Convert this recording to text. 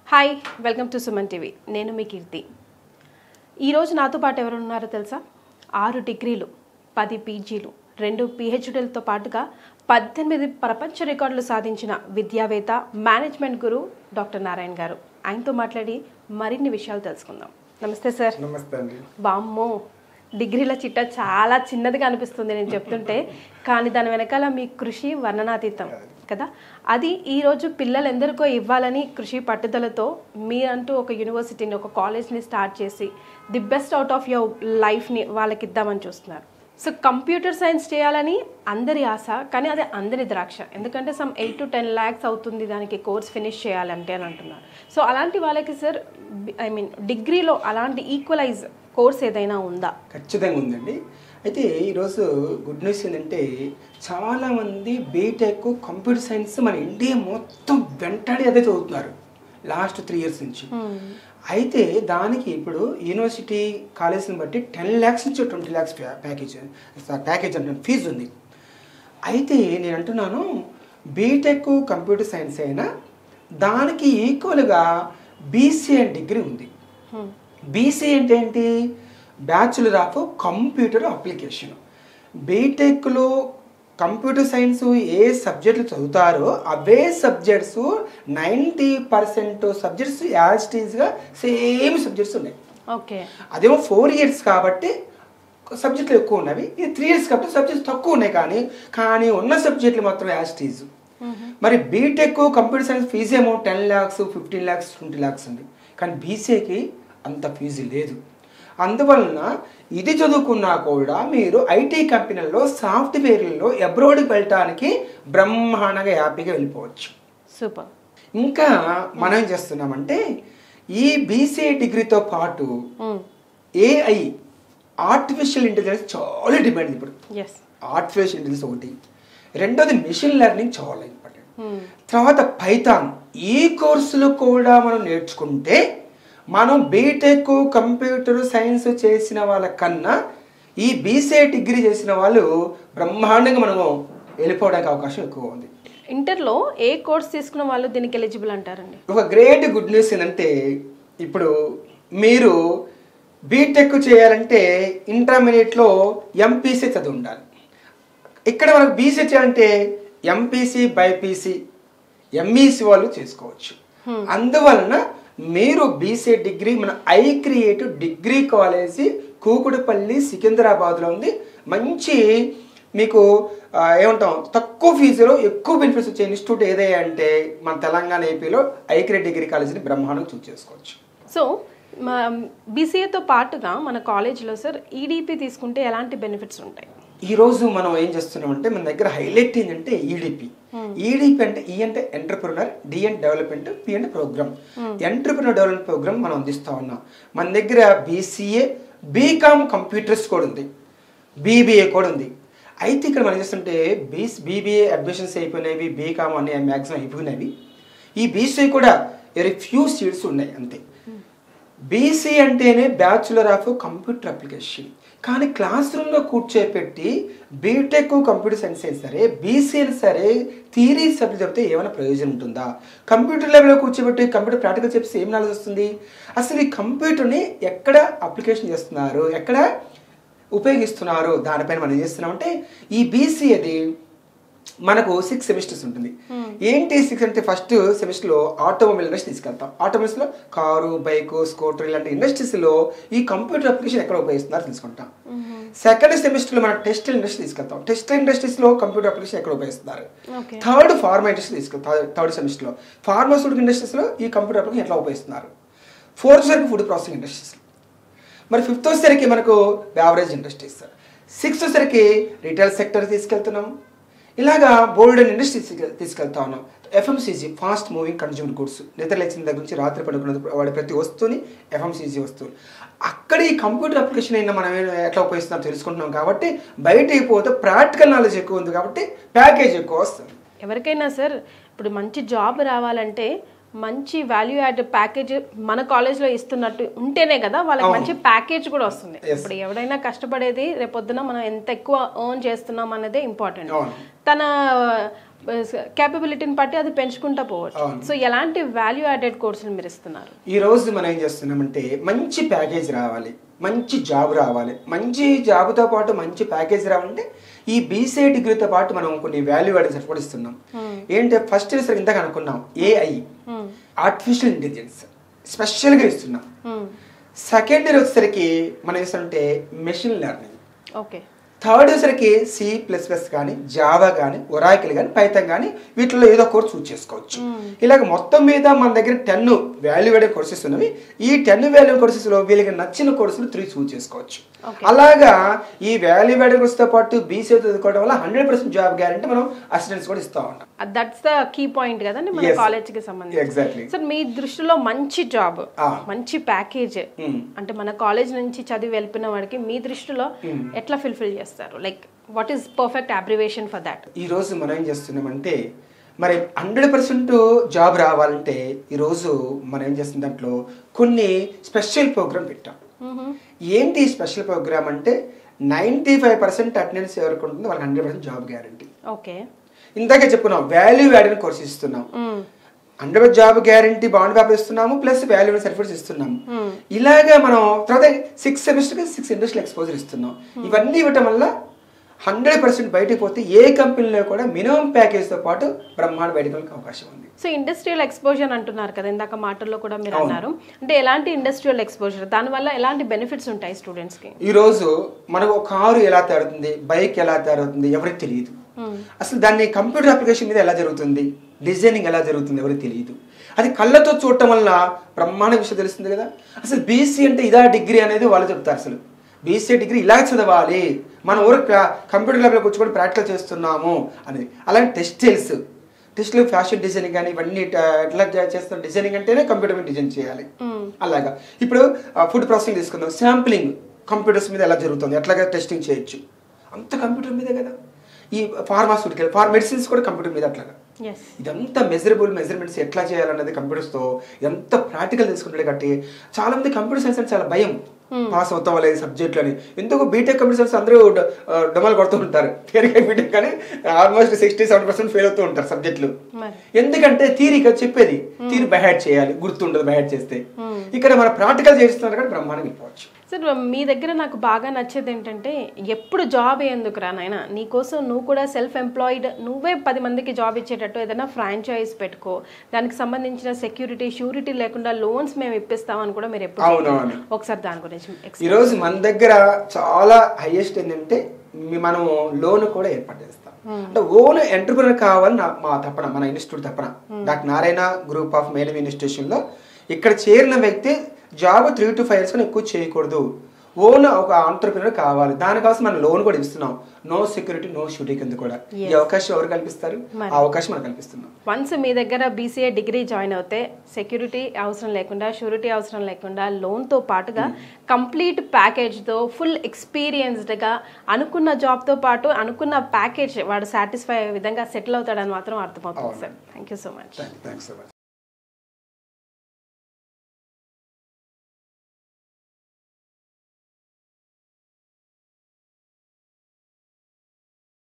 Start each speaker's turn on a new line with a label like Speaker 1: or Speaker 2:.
Speaker 1: Hi welcome to Suman TV నేను మీ కీర్తి ఈరోజు నాతో పాటు ఎవరు ఉన్నారో తెలుసా ఆరు డిగ్రీలు పది పీజీలు రెండు పిహెచ్డీలతో పాటుగా పద్దెనిమిది ప్రపంచ రికార్డులు సాధించిన విద్యావేత్త మేనేజ్మెంట్ గురు డాక్టర్ నారాయణ గారు ఆయనతో మాట్లాడి మరిన్ని విషయాలు తెలుసుకుందాం నమస్తే సార్
Speaker 2: నమస్తే అండి
Speaker 1: బామ్మో డిగ్రీల చిట్ట చాలా చిన్నదిగా అనిపిస్తుంది నేను చెప్తుంటే కానీ దాని వెనకాల మీ కృషి వర్ణనాతీతం కదా అది ఈరోజు పిల్లలందరికో ఇవ్వాలని కృషి పట్టుదలతో మీరంటూ ఒక యూనివర్సిటీని ఒక కాలేజ్ని స్టార్ట్ చేసి the best out of your లైఫ్ని వాళ్ళకి ఇద్దామని చూస్తున్నారు సో కంప్యూటర్ సైన్స్ చేయాలని అందరి ఆశ కానీ అది అందరి ద్రాక్ష ఎందుకంటే some eight to ten lakhs అవుతుంది దానికి కోర్స్ ఫినిష్ చేయాలంటే అని అంటున్నారు సో అలాంటి వాళ్ళకి సార్ ఐ మీన్ డిగ్రీలో అలాంటి ఈక్వలైజ్ కోర్స్ ఏదైనా ఉందా
Speaker 2: ఖచ్చితంగా ఉందండి అయితే ఈరోజు గుడ్ న్యూస్ ఏంటంటే చాలామంది బీటెక్ కంప్యూటర్ సైన్స్ మన ఇండియా మొత్తం వెంటాడి అదే చదువుతున్నారు లాస్ట్ త్రీ ఇయర్స్ నుంచి అయితే దానికి ఇప్పుడు యూనివర్సిటీ కాలేజీని బట్టి టెన్ ల్యాక్స్ నుంచి ట్వంటీ ల్యాక్స్ ప్యాకేజ్ ప్యాకేజ్ అంటే ఫీజు ఉంది అయితే నేను అంటున్నాను బీటెక్ కంప్యూటర్ సైన్స్ అయినా దానికి ఈక్వల్గా బీసీఏ డిగ్రీ ఉంది బీసీ అంటే ఏంటి బ్యాచులర్ ఆఫ్ కంప్యూటర్ అప్లికేషన్ బీటెక్లో కంప్యూటర్ సైన్స్ ఏ సబ్జెక్టులు చదువుతారో అవే subjects ninety percent subjects as టీజ్గా సేమ్ సబ్జెక్ట్స్ ఉన్నాయి
Speaker 1: ఓకే
Speaker 2: అదేమో ఫోర్ ఇయర్స్ కాబట్టి సబ్జెక్టులు ఎక్కువ ఉన్నవి ఇది త్రీ ఇయర్స్ కాబట్టి సబ్జెక్ట్స్ తక్కువ ఉన్నాయి కానీ కానీ ఉన్న సబ్జెక్టులు మాత్రం యాజ్ టీజ్ మరి బీటెక్ కంప్యూటర్ సైన్స్ ఫీజు ఏమో ten lakhs fifteen lakhs twenty lakhs ఉంది కానీ బీసీఏకి అంత ఫీజు లేదు అందువలన ఇది చదువుకున్నా కూడా మీరు ఐటీ కంపెనీల్లో సాఫ్ట్వేర్లలో అబ్రోడ్కి వెళ్ళటానికి బ్రహ్మాండంగా హ్యాపీగా వెళ్ళిపోవచ్చు
Speaker 1: సూపర్
Speaker 2: ఇంకా మనం ఏం చేస్తున్నామంటే ఈ బీసీఏ డిగ్రీతో పాటు ఏఐ ఆర్టిఫిషియల్ ఇంటెలిజెన్స్ చాలా డిమాండ్ ఇప్పుడు
Speaker 1: ఎస్
Speaker 2: ఆర్టిఫిషియల్ ఇంటెలిజెన్స్ ఒకటి రెండోది మిషన్ లెర్నింగ్ చాలా ఇంపార్టెంట్ తర్వాత పైథాన్ ఈ కోర్సులు కూడా మనం నేర్చుకుంటే మనం బీటెక్ కంప్యూటర్ సైన్స్ చేసిన వాళ్ళ కన్నా ఈ బీసీఏ డిగ్రీ చేసిన వాళ్ళు బ్రహ్మాండంగా మనము వెళ్ళిపోవడానికి అవకాశం ఎక్కువ ఉంది
Speaker 1: ఇంటర్లో ఏ కోర్స్ తీసుకున్న వాళ్ళు దీనికి ఎలిజిబుల్ అంటారండి
Speaker 2: ఒక గ్రేట్ గుడ్ న్యూస్ ఏంటంటే ఇప్పుడు మీరు బీటెక్ చేయాలంటే ఇంటర్మీడియట్లో ఎంపీసీ చదివి ఉండాలి ఇక్కడ మనకు బీసీ చేయాలంటే ఎంపీసీ బైపీసీ ఎంఈసీ వాళ్ళు చేసుకోవచ్చు అందువలన మీరు బీసీ డిగ్రీ మన I creative degree college Kukatpally సికింద్రాబాద్లో ఉంది మంచి మీకు ఆ, ఏమంటాం తక్కువ ఫీజులో ఎక్కువ బెనిఫిట్స్ వచ్చే ఇన్స్టిట్యూట్ ఏదైనా అంటే మన తెలంగాణ ఏపీలో ఐ క్రియేట్ డిగ్రీ కాలేజీని బ్రహ్మాండంగా చూస్ చేసుకోవచ్చు
Speaker 1: సో బీసీఏతో పాటుగా మన కాలేజ్లో సార్ ఈడీపీ తీసుకుంటే ఎలాంటి బెనిఫిట్స్ ఉంటాయి
Speaker 2: ఈ రోజు మనం ఏం చేస్తున్నాం అంటే మన దగ్గర హైలైట్ ఏంటంటే ఈడిపి ఈడిపి అంటే ఈ అంటే ఎంటర్ప్రినర్ డి అంటే డెవలప్మెంట్ పి అంటే ప్రోగ్రామ్ ఎంటర్ప్రినర్ డెవలప్మెంట్ ప్రోగ్రామ్ మనం అందిస్తా ఉన్నాం మన దగ్గర బీసీఏ బీకామ్ కంప్యూటర్స్ కూడా ఉంది బీబీఏ కూడా ఉంది అయితే ఇక్కడ మనం చేస్తుంటే బీస్ బీబీఏ అడ్మిషన్స్ అయిపోయినవి బీకామ్ అనే మ్యాక్సిమం అయిపోయినవి ఈ బీసీఏ కూడా వెరీ ఫ్యూ సీట్స్ ఉన్నాయి అంతే బీసీ అంటేనే బ్యాచులర్ ఆఫ్ కంప్యూటర్ అప్లికేషన్ కానీ క్లాస్ రూమ్లో కూర్చోపెట్టి బీటెక్ కంప్యూటర్ సైన్స్ అయినా సరే బీసీఎల్ సరే థియరీ సబ్జెక్ట్ చెప్తే ఏమైనా ప్రయోజనం ఉంటుందా కంప్యూటర్ లెవెల్లో కూర్చోబెట్టి కంప్యూటర్ ప్రాక్టికల్ చెప్తే ఏం నాలెడ్జ్ వస్తుంది అసలు ఈ కంప్యూటర్ని ఎక్కడ అప్లికేషన్ చేస్తున్నారు ఎక్కడ ఉపయోగిస్తున్నారు దానిపైన మనం ఏం చేస్తున్నామంటే ఈ బీసీ అది మనకు సిక్స్ సెమిస్టర్స్ ఉంటుంది ఏంటి సిక్స్ అంటే ఫస్ట్ సెమిస్టర్లో ఆటోమొబైల్ ఇండస్ట్రీ తీసుకెళ్తాం ఆటోమొబైల్స్లో కారు బైక్ స్కూటర్ ఇలాంటి ఇండస్ట్రీస్లో ఈ కంప్యూటర్ అప్లికేషన్ ఎక్కడ ఉపయోగిస్తున్నారో తెలుసుకుంటాం సెకండ్ సెమిస్టర్లో మనం టెక్స్టైల్ ఇండస్ట్రీ తీసుకెళ్తాం టెక్స్టైల్ ఇండస్ట్రీస్లో కంప్యూటర్ అప్లికేషన్ ఎక్కడ ఉపయోగిస్తున్నారు
Speaker 1: ఓకే
Speaker 2: థర్డ్ ఫార్మా ఇండస్ట్రీ తీసుకెళ్తాం థర్డ్ సెమిస్టర్లో ఫార్మాస్యూటికల్ ఇండస్ట్రీస్లో ఈ కంప్యూటర్ అప్లికేషన్ ఎట్లా ఉపయోగిస్తున్నారు ఫోర్త్ సరికి ఫుడ్ ప్రాసెసింగ్ ఇండస్ట్రీస్ మరి ఫిఫ్త్ వచ్చేసరికి మనకు బ్యావరేజ్ ఇండస్ట్రీస్ సిక్స్త్ వచ్చేసరికి రీటైల్ సెక్టర్ తీసుకెళ్తున్నాం ఇలాగా బోల్డ్ అండ్ ఇండస్ట్రీస్ తీసుకెళ్తా ఉన్నాం FMCG fast moving consumer goods నిద్ర లేచిన దగ్గర నుంచి రాత్రి పడుకున్న వాడి ప్రతి వస్తువుని ఎఫ్ఎంసీజీ వస్తువులు అక్కడ ఈ కంప్యూటర్ అప్లికేషన్ అయినా మనం ఏ- ఎట్లా ఉపయోగిస్తున్నాం తెలుసుకుంటున్నాం కాబట్టి బయట అయిపోతే ప్రాక్టికల్ నాలెడ్జ్ ఎక్కువ ఉంది కాబట్టి ప్యాకేజ్ ఎక్కువ వస్తుంది
Speaker 1: ఎవరికైనా సార్ ఇప్పుడు మంచి జాబ్ రావాలంటే మంచి వాల్యూ యాడ్ ప్యాకేజ్ మన కాలేజ్లో ఇస్తున్నట్టు ఉంటేనే కదా వాళ్ళకి మంచి ప్యాకేజ్ కూడా వస్తుంది
Speaker 2: Yes.
Speaker 1: ఇప్పుడు ఎవడైనా కష్టపడేది రేపొద్దున మనం ఎంత ఎక్కువ ఎర్న్ చేస్తున్నాం అన్నదే ఇంపార్టెంట్
Speaker 2: అవును.
Speaker 1: తన కేపబిలిటీని బట్టి అది పెంచుకుంటా పోవచ్చు
Speaker 2: అవును.
Speaker 1: సో ఎలాంటి వాల్యూ యాడెడ్ కోర్సులు మీరు ఇస్తున్నారు
Speaker 2: ఈ రోజు మనం ఏం చేస్తున్నామంటే మంచి ప్యాకేజ్ రావాలి మంచి జాబ్ రావాలి మంచి జాబ్తో పాటు మంచి ప్యాకేజ్ రావాలంటే ఈ బీసీ డిగ్రీతో పాటు మనం కొన్ని వాల్యూ యాడెడ్ సర్టిఫికేట్ ఇస్తున్నాం ఏంటి ఫస్ట్ ఇయర్ ఇందాక అనుకున్నాం ఏఐ ఆర్టిఫిషియల్ ఇంటెలిజెన్స్ స్పెషల్గా ఇస్తున్నాం సెకండ్ ఇయర్ వచ్చేసరికి మనం ఇస్తుంటే మెషిన్ లెర్నింగ్
Speaker 1: ఓకే
Speaker 2: థర్డ్ వచ్చేసరికి సి ప్లస్ ప్లస్ కానీ జావా కానీ ఒరాకిల్ కానీ పైథాన్ కానీ వీటిలో ఏదో కోర్స్ చూస్ చేసుకోవచ్చు ఇలాగ మొత్తం మీద మన దగ్గర టెన్ వాల్యూ వేడెడ్ కోర్సెస్ ఉన్నవి ఈ టెన్ వాల్యూ కోర్సెస్లో వీళ్ళకి నచ్చిన కోర్సులు త్రీ చూస్ చేసుకోవచ్చు
Speaker 1: Okay.
Speaker 2: అలాగా ఈ వాల్యూ వేడెడ్ కోర్సుతో పాటు బీసీ చదువుకోవడం వల్ల హండ్రెడ్ పర్సెంట్ జాబ్ గ్యారంటీ మనం అసిస్టెంట్స్ కూడా ఇస్తా ఉంటాం
Speaker 1: దట్స్ ద కీ పాయింట్ కదండి మన
Speaker 2: Yes.
Speaker 1: కాలేజ్ కి సంబంధించి
Speaker 2: ఎగ్జాక్ట్లీ
Speaker 1: సార్ మీ దృష్టిలో మంచి జాబ్
Speaker 2: Ah.
Speaker 1: మంచి ప్యాకేజ్ అంటే మన కాలేజ్ నుంచి చదివి వెళ్ళిన వాడికి మీ దృష్టిలో ఎట్లా ఫుల్ఫిల్ చేస్తారు like what is perfect abbreviation for that
Speaker 2: ఈ రోజు మనం ఏం చేస్తున్నామంటే మరి హండ్రెడ్ పర్సెంట్ జాబ్ రావాలంటే ఈరోజు మనం ఏం చేస్తున్న దాంట్లో కొన్ని స్పెషల్ ప్రోగ్రామ్ పెట్టాం ఏంటి స్పెషల్ ప్రోగ్రామ్ అంటే నైంటీ ఫైవ్ పర్సెంట్ అటెండెన్స్ ఎవరికి ఉంటుందో వాళ్ళకి hundred percent job guarantee
Speaker 1: okay
Speaker 2: ఇందాకే చెప్పుకున్నాం వాల్యూ యాడెడ్ కోర్స్ ఇస్తున్నాం hundred job guarantee bond paper ఇస్తున్నాము ప్లస్ వాల్యూ సర్టిఫికేట్స్ ఇస్తున్నాము ఇలాగా మనం తర్వాత సిక్స్ సెమిస్టర్కి సిక్స్ ఇండస్ట్రియల్ ఎక్స్పోజర్ ఇస్తున్నాం ఇవన్నీ ఇవ్వటం వల్ల హండ్రెడ్ పర్సెంట్ బయటకు పోతే ఏ కంపెనీలో కూడా మినిమం ప్యాకేజ్తో పాటు బ్రహ్మాండ బయటకు వెళ్ళడానికి అవకాశం ఉంది
Speaker 1: సో ఇండస్ట్రియల్ ఎక్స్పోజర్ అంటున్నారు కదా ఇందాక మాటల్లో కూడా మీరు అన్నారు అంటే ఎలాంటి ఇండస్ట్రియల్ ఎక్స్పోజర్ దానివల్ల ఎలాంటి బెనిఫిట్స్ ఉంటాయి స్టూడెంట్స్ కి
Speaker 2: ఈరోజు మనకు కారు ఎలా తయారవుతుంది బైక్ ఎలా తయారవుతుంది ఎవరికి తెలియదు అసలు దాన్ని కంప్యూటర్ అప్లికేషన్ మీద ఎలా జరుగుతుంది డిజైనింగ్ ఎలా జరుగుతుంది ఎవరికి తెలియదు అది కళ్ళతో చూడటం వల్ల బ్రహ్మాండ విషయం తెలుస్తుంది కదా అసలు బీసీ అంటే ఇదా డిగ్రీ అనేది వాళ్ళు చెప్తారు అసలు బీసీ డిగ్రీ ఇలా చదవాలి మనం ఊరు కంప్యూటర్ ల్యాబ్లో కూర్చొని ప్రాక్టికల్ చేస్తున్నాము అనేది అలాగే టెక్స్టైల్స్ టెస్ట్లు ఫ్యాషన్ డిజైనింగ్ కానీ ఇవన్నీ ట- ఎట్లా చే- చేస్తారు డిజైనింగ్ అంటేనే కంప్యూటర్ మీద డిజైన్ చేయాలి అలాగా ఇప్పుడు ఫుడ్ ప్రాసెసింగ్ తీసుకుందాం శాంప్లింగ్ కంప్యూటర్స్ మీద ఎలా జరుగుతుంది ఎట్లాగా టెస్టింగ్ చేయొచ్చు అంత కంప్యూటర్ మీదే కదా ఈ ఫార్మాస్యూటికల్ ఫార్ మెడిసిన్స్ కూడా కంప్యూటర్ మీద అట్లాగా
Speaker 1: ఎస్
Speaker 2: ఇదంతా మెజరబుల్ మెజర్మెంట్స్ ఎట్లా చేయాలన్నది కంప్యూటర్స్తో ఎంత ప్రాక్టికల్ తీసుకుంటాడు కాబట్టి చాలా మంది కంప్యూటర్ సైన్స్ అంటే చాలా భయం పాస్ అవుతాం లేదు సబ్జెక్టులు అని ఎందుకు బీటెక్ కంప్యూటర్ సైన్స్ అందరూ డ- ఆ, డమాలు కొడుతూ ఉంటారు థియరీ బీటెక్ కానీ almost sixty seven percent fail అవుతూ ఉంటారు సబ్జెక్టులు
Speaker 1: మరి
Speaker 2: ఎందుకంటే థీరీగా చెప్పేది థీరీ బైహాట్ చేయాలి గుర్తుండదు బైహాట్ చేస్తే ఇక్కడ మన ప్రాక్టికల్ చేస్తున్నారు కానీ బ్రహ్మాండం వెళ్ళిపోవచ్చు
Speaker 1: సార్ మీ దగ్గర నాకు బాగా నచ్చేది ఏంటంటే ఎప్పుడు జాబ్ ఎందుకు రా నాయన నీకోసం నువ్వు కూడా సెల్ఫ్ ఎంప్లాయిడ్ నువ్వే పది మందికి జాబ్ ఇచ్చేటట్టు ఏదైనా ఫ్రాంచైజ్ పెట్టుకో దానికి సంబంధించిన సెక్యూరిటీ షూరిటీ లేకుండా లోన్స్ మేము ఇప్పిస్తామని కూడా మీరు ఎప్పుడు
Speaker 2: అవునవును.
Speaker 1: చెప్పారు. ఒకసారి దాని గురించి explain
Speaker 2: ఈరోజు మన దగ్గర చాలా హైయెస్ట్ ఏంటంటే మీ- మనం లోన్ కూడా ఏర్పాటు చేస్తాం అంటే ఓన్ ఎంటర్ప్రినర్ కావాలని నా- మా తపన మన institute Tapana doctor Narayana group of madam ఇన్స్టిట్యూషన్లో ఇక్కడ చేరిన వ్యక్తి job three to five years కన్నా ఎక్కువ చేయకూడదు ఓన్ ఒక ఆంటర్ప్రినర్ కావాలి దానికోసం మనం లోన్ కూడా ఇస్తున్నాం నో సెక్యూరిటీ నో షూటీ కింద కూడా ఈ అవకాశం ఎవరు కల్పిస్తారు ఆ అవకాశం మనం కల్పిస్తున్నాం
Speaker 1: వన్స్ మీ దగ్గర బీసీఏ డిగ్రీ జాయిన్ అవుతే సెక్యూరిటీ అవసరం లేకుండా షూరిటీ అవసరం లేకుండా లోన్తో పాటుగా కంప్లీట్ ప్యాకేజ్తో ఫుల్ ఎక్స్పీరియన్స్డ్గా అనుకున్న జాబ్తో పాటు అనుకున్న ప్యాకేజ్ వాడు సాటిస్ఫై అయ్యే విధంగా సెటిల్ అవుతాడని మాత్రం అర్థమవుతుంది sir thank you so much
Speaker 2: thanks so much